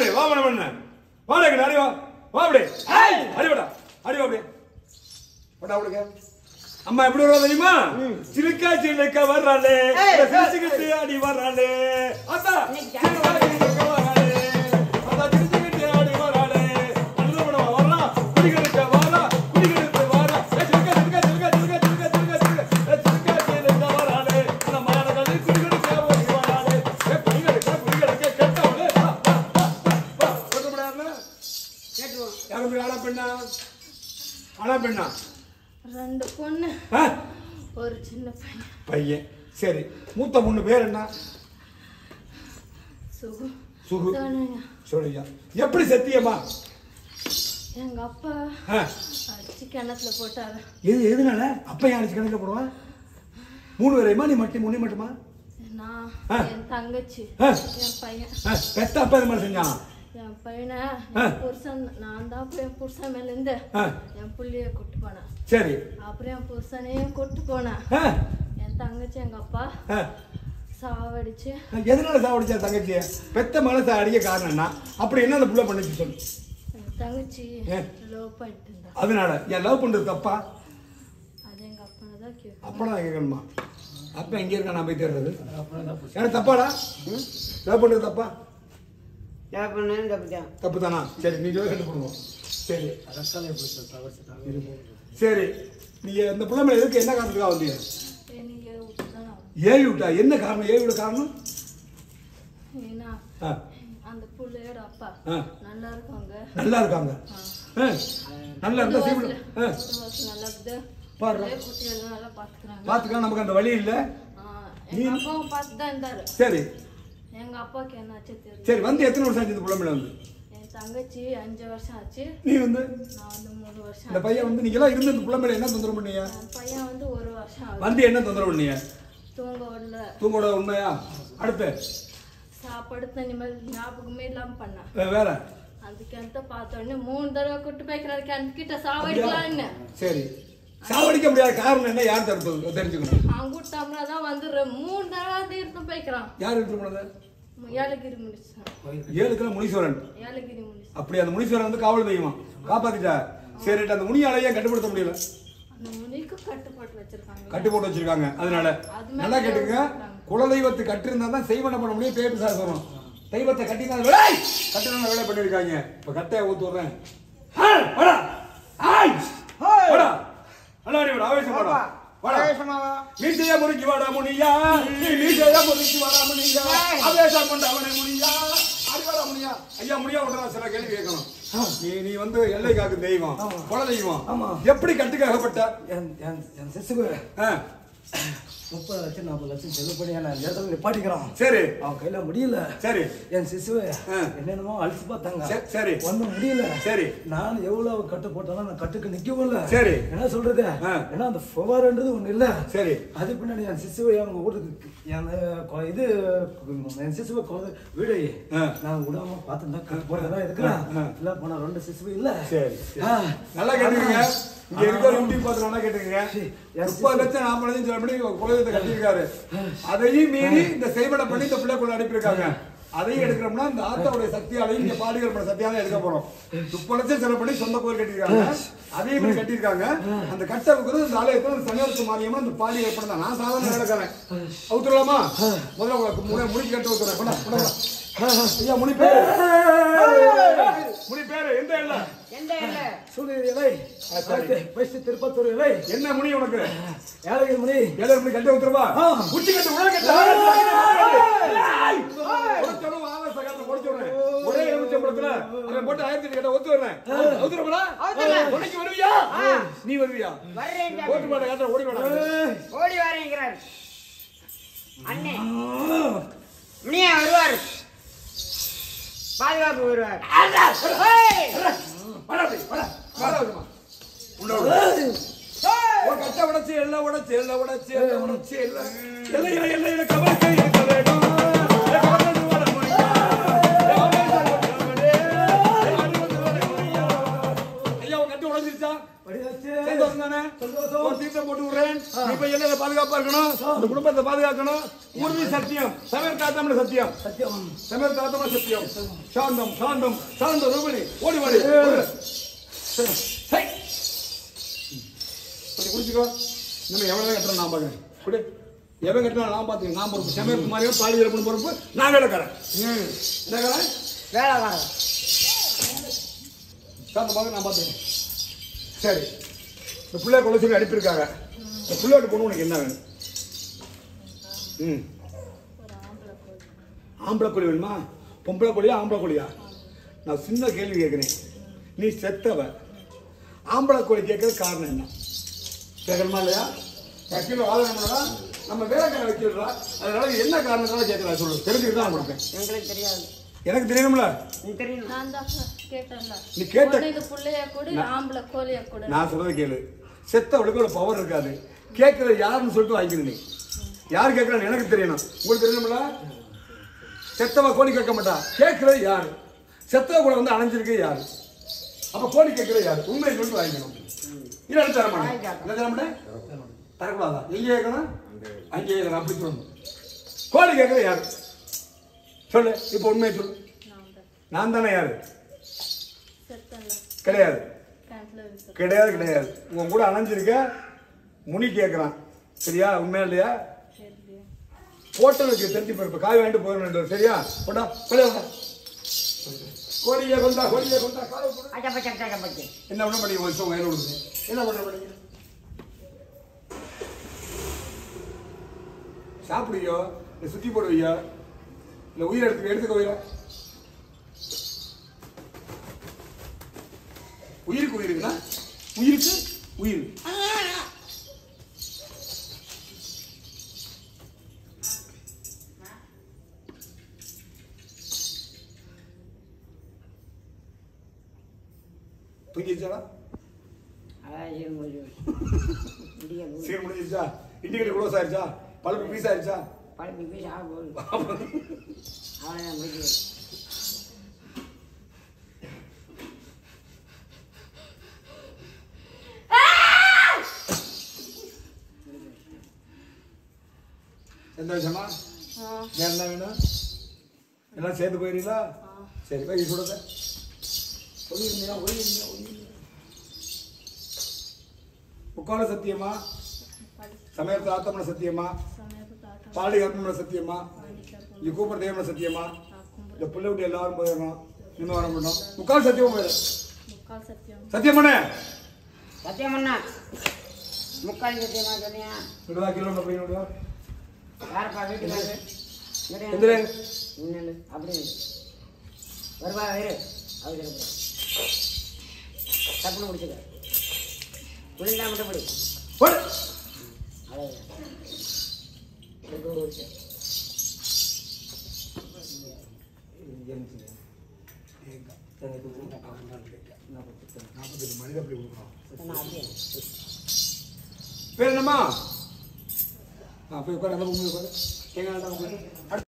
அப்படி வா பண்ண பண்ண வாடா இங்க அடி வா வா அப்படி அடி வாடா அடி வா அப்படி வாடா அவளுக்கு அம்மா எப்படி வருவா தெரியுமா சிலுக்கா சிலுக்கா வர்றாளே சிரிச்சுக்கிட்டு அடி வர்றாளே அத்தா சிலுக்கா சிலுக்கா வர்றாளே அத்தா சிரிச்சுக்கிட்டு அடி வர்றாளே நல்ல படம் வரலா குடிக்கிறதுக்கு வாரா குடிக்கிறதுக்கு வாரா ஏ சிலுக்கா சிலுக்கா சிலுக்கா சிலுக்கா சிலுக்கா சிலுக்கா சிலுக்கா ஏ சிலுக்கா சிலுக்கா வர்றாளே நம்ம மானகதி குடிக்கிறதுக்கு ஓடி வர்றாளே ஏ குடிக்கிறதுக்கு குடிக்கிறதுக்கு கெட்டவளே வா வா வா வா கொட்டுப்படாம கேட்டுருவோம் யாரும் ஆனா பெண்ணா ஆனா பெண்ணா ரெண்டு பொண்ணு ஆ ஒரு சின்ன பையன் பையன் சரி மூத்த பொண்ணு பேர் என்ன சுகு சுகு தானுங்க. சொல்லுங்க எப்படி சத்தியமா எங்க அப்பா ஆ, அடிச்சு கிணத்துல போட்டாரு எது எதுனால அப்ப ஏன் அடிச்சு கணக்கில் போடுவான் மூணு பேரையுமா நீ மட்டும் முன்னே மட்டுமா நான் ஆ. என் தங்கச்சி ஆ. என் பையன் ஆ, பெத்த அப்பா இது மாதிரி செஞ்சான் என் பையனை ஆ. என் புருஷன் நான் தான் போய் என் புருஷன் மேல இருந்து ஆ, என் புள்ளைய கூட்டு போனேன் சரி அப்புறம் என் புருஷனையும் கூட்டு போனேன் ஆ, என் தங்கச்சி எங்க அப்பா ஆ. சாவடிச்சு எதனால சாவடிச்சா தங்கச்சிய பெத்த மனசை அடிக்க காரணம் என்ன அப்படி என்ன அந்த புள்ள பண்ணிச்சு சொல்லு என் தங்கச்சி ஆ. லவ் பண்ணிட்டு இருந்தா அதனால என் லவ் பண்றது தப்பா அது எங்க அப்பனை தான் கேட்கும் அப்படா கேட்கணுமா அப்ப எங்க இருக்கா நான் போய் தேடுறது எனக்கு தப்பாடா லவ் பண்றது தப்பா லவ் பண்ணு தப்புதான் தப்பு தானா சரி நீ சொல்லி கண்டு பண்ணுவோம் சரி சரி நீ இந்த பிள்ளை மேல எதுக்கு என்ன காரணத்துக்காக வந்தீங்க என்னைய விட்டுதான் நான் ஏவி விட்டா என்ன காரணம் ஏவி விட காரணம் ஏன்னா ஆ, அந்த புள்ளையோட அப்பா ஆ, நல்லா இருக்காங்க நல்லா இருக்காங்க ஆ, நல்லா இருந்தா சீக்கிரம் ஆ, நல்லா இருக்குது பாருடா. பிள்ளை குட்டியெல்லாம் நல்லா பாத்துக்கிறாங்க பாத்துக்கலாம் நமக்கு அந்த வழி இல்ல எங்க அப்பாவும் பார்த்து தான் இருந்தாரு சரி எங்க அப்பாவுக்கு என்னாச்சு தெரியும் சரி வந்து எத்தனை வருஷம் ஆச்சு இந்த பிள்ளை மேல வந்து என் தங்கச்சி அஞ்சு வருஷம் ஆச்சு நீ வந்து நான் வந்து மூணு வருஷம் இந்த ஆச்சு. பையன் வந்து நீங்க எல்லாம் இருந்து இந்த பிள்ளை மேல என்ன தொந்தரவு பண்ணீங்க என் பையன் வந்து ஒரு வருஷம் ஆகுது வந்து என்ன தொந்தரவு பண்ணீங்க தூங்க விடல தூங்கோட உண்மையா அடுத்து சாப்பாடு தண்ணி மேல் ஞாபகமே இல்லாம பண்ணேன் வே- வேற அந்த கிணத்த பார்த்த உடனே மூணு தடவை கூட்டு போய்க்கிறாரு கிணத்து கிட்ட சாவடிக்கலான்னு சரி சாவடிக்க முடியாத காரணம் என்ன யார் தடுப்பது தெரிஞ்சுக்கணும் அங்கூட்டு தமிழா தான் வந்துடுற மூணு தடவை தீர்த்தம் போய்க்கிறான் யார் எடுத்து போனது ஏலகிரி முடிச்சான் ஏழுக்கெல்லாம் முனீஸ்வரன் ஏலகிரி முடிச்சான் அப்படி அந்த முனீஸ்வரன் வந்து காவல் தெய்வம் காப்பாத்திட்டா சரிட்டு அந்த முனியாலையே கட்டுப்படுத்த முடியல அந்த முனிக்கு கட்டுப்பாட்டு வச்சிருக்காங்க கட்டு போட்டு வச்சிருக்காங்க அதனால அது மேல நல்லா கேட்டுங்க குலதெய்வத்தை கட்டிருந்தா தான் செய்வன பண்ண முடியும் பேர் சார் வரும் தெய்வத்தை கட்டினா வேலை கட்டினா வேலை பண்ணிருக்காங்க இப்ப கட்டைய ஊத்து விடுறேன் ஹாய், வாடா. ஹாய். வாடா. நல்லா அடி வாடா, ஆவேசம் வாடா. வாடா. ஆவேசமாவா? மீசைய முறுக்கி வாடா முனியா நீ மீசைய முறுக்கி வாடா முனியா ஆவேசம் கொண்டவனே முனியா அடி வாடா முனியா ஐயா முனியா விடுறா சில கேள்வி கேட்கணும் நீ நீ வந்து எல்லை காக்கும் தெய்வம் குல தெய்வம் ஆமா. எப்படி கட்டுக்காகப்பட்ட என் என் என் சிசுக்கு ஆ, முப்பது லட்சம் நாற்பது லட்சம் செலவு பண்ணி என்ன அந்த இடத்துல நிப்பாட்டிக்கிறான் சரி அவன் கையில முடியல சரி என் சிசுவை ஆ. என்னென்னமோ அழிச்சு பார்த்தாங்க சரி, சரி. ஒண்ணும் முடியல சரி. நான் எவ்வளவு கட்டு போட்டாலும் நான் கட்டுக்கு நிக்கவும் இல்ல சரி. என்ன சொல்றது ஆ. ஏன்னா அந்த ஃபுவார்ன்றது ஒண்ணு இல்ல சரி அது பின்னாடி என் சிசுவை அவங்க வீட்டுக்கு என் கொ- இது என் சிசுவை கொலை வீடு ஆ. நான் விடாம பார்த்துதான் கட்டு போறதா இருக்கிறேன் ஆ. இல்ல போனா ரெண்டு சிசுவை இல்ல சரி சரி. ஆ. நல்லா கேட்டுக்கங்க இங்க இருக்கிற யூடியூப் பார்த்து நல்லா கேட்டுக்கங்க என் முப்பது லட்சம் நாற்பது லட்சம் சொல்லபடி குலதெய்வத்தை கட்டியிருக்காரு அதையும் மீறி இந்த செய்வனை பண்ணி இந்த பிள்ளைக்குள்ள அனுப்பியிருக்காங்க அதையும் எடுக்கிறோம்னா இந்த ஆத்தாவுடைய சக்தியாலையும் இங்க பாடிகள் பண்ண சக்தியால எடுக்க போறோம் முப்பது லட்சம் செலவு பண்ணி சொந்த கோயில் கட்டியிருக்காங்க அதையும் மீறி கட்டியிருக்காங்க அந்த கட்டை வைக்கிறது இந்த ஆலயத்துல இந்த சனியாரத்து மாரியமா இந்த பாடி ஏற்படும் தான் நான் சாதாரண வேலைக்காரன் அவுத்துடலாமா முதல்ல உங்களுக்கு முடி முடிச்சு கட்ட ஊத்துறேன் கொண்டா, கொண்டா, கொண்டா. ஐயா முனி பேரு முனி பேரு எந்த இல்ல எந்த இல்லை சூரியன் இலை பெஸ்ட் திருப்பத்தூர் இலை என்ன முனி உனக்கு ஏழகிரி முனி ஏழரை மணி கட்டி ஊத்துருவா ஆ. உச்சி கட்டு உள்ள கட்டு உடைச்சவனும் ஆவேச காலத்துல உடைச்சவனு. ஒரே எலுமிச்சம்பழத்துல அவன் போட்டு ஆயிரத்தி எட்டு கட்ட ஒத்து வரேன் அவுத்துறவனா உனக்கு வருவியா நீ வருவியா வர்றேன் ஓட்டு மாட்ட காட்ட ஓடி மாட்டா ஓடி வரேங்கிறார் அண்ணே முனியா வருவார் பாதுகாப்பு வருவார் ஏய்! வாடா அப்படி, வாடா. வாடா அப்படிமா. உள்ள விடு. ஒரு கட்டை உடைச்சு, எல்லாம் உடைச்சு, எல்லாம் உடைச்சு, எல்லாம் உடைச்சு, எல்லாம் எல்லையில, எல்லையில கவர்க்கை இருக்க வேண்டும். ஏ, கவர்க்கை வாடா முனியா. ஏ, ஆவேசம் கொண்டவனே. ஏ, அறிவது வரை முனியா. ஐயா, உன் கட்டு உடைஞ்சிருச்சா? படியாச்சு சந்தோஷம் தானே? சந்தோஷம். ஒரு தீர்த்தம் போட்டு விடுறேன். நீ போய் என்ன பாதுகாப்பா இருக்கணும் இந்த குடும்பத்தை பாதுகாக்கணும் உறுதி சத்தியம் சமயர் தாத்தம்னு சத்தியம் சத்தியம் சமயர் தாத்தம்னு சத்தியம் சாந்தம் சாந்தம் சாந்த ரூபிணி ஓடி வாடி ஓடு. ஹை. கொஞ்சம் குடிச்சுக்கோ நம்ம எவ்வளவு கட்டுறோம் நான் பார்க்கறேன் குடி எவன் கட்டினா நான் பார்த்துக்கேன் நான் பொறுப்பு சமயத்து மாதிரியும் பாலி வீரப்பன் பொறுப்பு நான் வேலைக்காரன் ம் என்ன காரன் வேலைக்காரன் சாந்த பார்க்க நான் பார்த்துக்கேன் சரி இந்த பிள்ளைய கொலை சொல்லி அனுப்பியிருக்காங்க இந்த பிள்ளையோட பொண்ணு உனக்கு என்ன வேணும் ம் ஆம்பளை கோழி வேணுமா பொம்பளை கோழியா ஆம்பளை கோழியா நான் சின்ன கேள்வி கேட்குறேன் நீ செத்தவ ஆம்பளை கோழி கேட்கறது காரணம் என்ன கேட்கணுமா இல்லையா கட்சியில் வாழணும்னா நம்ம வேலைக்கார வைக்கிறா அதனால என்ன காரணத்தால கேட்கலாம் சொல்லு தெரிஞ்சுக்கிட்டு தான் நான் கொடுப்பேன் எங்களுக்கு தெரியாது எனக்கு தெரியணும்ல நீ தெரியும் நான் தான் கேட்டேன்ல நீ கேட்ட- ஒண்ணு இது புள்ளைய கூட இல்ல ஆம்பளை கோழிய கூட நான் சொல்றதை கேளு செத்தவளுக்கு ஒரு பவர் இருக்காது கேட்கறது யாருன்னு சொல்லிட்டு வாங்கிக்கணும் நீ யார் கேட்கறான்னு எனக்கு தெரியணும் உங்களுக்கு தெரியணும்ல செத்தவ கோழி கேட்க மாட்டா கேட்கறது யாரு செத்தவ கூட வந்து அணைஞ்சிருக்கு யாரு அப்ப கோழி கேட்கறது யாரு உண்மையை சொல்லிட்டு வாங்கிக்கணும் இல்லை தர மாட்டேன் என்ன தர மாட்டேன் தரக்கூடாதா எங்க கேட்கணும் அங்கே கேட்கணும் அப்படி சொல்லணும் கோழி கேட்கறது யாரு சொல்லு இப்போ உண்மையை சொல்லு நான் தான் நான் தானே யாரு செத்தன்ல கிடையாது கேண்ட்ல இருக்கு கிடையாது கிடையாது உன் கூட அணைஞ்சிருக்க முனி கேட்குறான் சரியா உண்மையா இல்லையா சரி ஹோட்டலுக்கு தெரிஞ்சு போயிருப்ப காய் வாங்கிட்டு போயிடணும் சரியா போடா கொலையா கொண்டா கோழியை கொண்டா கோழியை கொண்டா காலை கொண்டா. அச்சா பச்சை அச்சா பச்சை என்ன பண்ண பண்ணி ஒரு வயசு வயல விடுது என்ன பண்ண பண்ணீங்க சாப்பிடுவியோ இல்லை சுத்தி போடுவியோ இல்லை உயிர் எடுத்து எடுத்துக்க உயிரை உயிருக்கு உயிருக்குன்னா உயிருக்கு உயிர் தூங்கிடுச்சாடா அதான் சரி முடியும் முடிய சீர் முடிஞ்சிருச்சா இண்டிகேட்டர் க்ளோஸ் ஆயிருச்சா பல்பு பீஸ் ஆயிருச்சா பழப்பி போய் சாக போகுது அவ்வளோதான் முடியும் சந்தோஷமா ஆ வேற என்ன வேணும் எல்லாம் சேர்ந்து போயிருந்தா சரி போய் சொல்லுங்க ஒளியிருந்தியா ஒளியிருந்தியா ஒளியிருந்தியா முக்கால சத்தியமா சமயத்து ஆத்தமன சத்தியமா சமயத்து தாத்தா பாடி கர்மன சத்தியமா பாண்டிக்கா இங்க கூப்பிட தேவன சத்தியமா நான் கும்பிடு இந்த பிள்ளை விட்டு எல்லாரும் போயிடணும் இன்னும் வர மாட்டோம் முக்கால் சத்தியமா போயிடும் முக்கால் சத்தியம் சத்தியம் பண்ண சத்தியம் பண்ணா முக்கால் சத்தியமா சொன்னியா விடுவா கிலோ போய் விடுவா யாரப்பா வீட்டுக்காரு எந்திரே இன்னொன்று அப்படி இரு. வருவா வேறு அவர் தப்புன்னு முடிச்சுக்க விழுந்தா மட்டும் படி போடு அவ்வளோதான் இதுக்கு ஒரு விஷயம் நாற்பத்தெட்டு மனித அப்படி கொடுக்குறோம் நான் அப்படியே பேர் என்னம்மா ஆ போய் உட்காரு அந்த பொண்ணு உட்காரு எங்க அடுத்து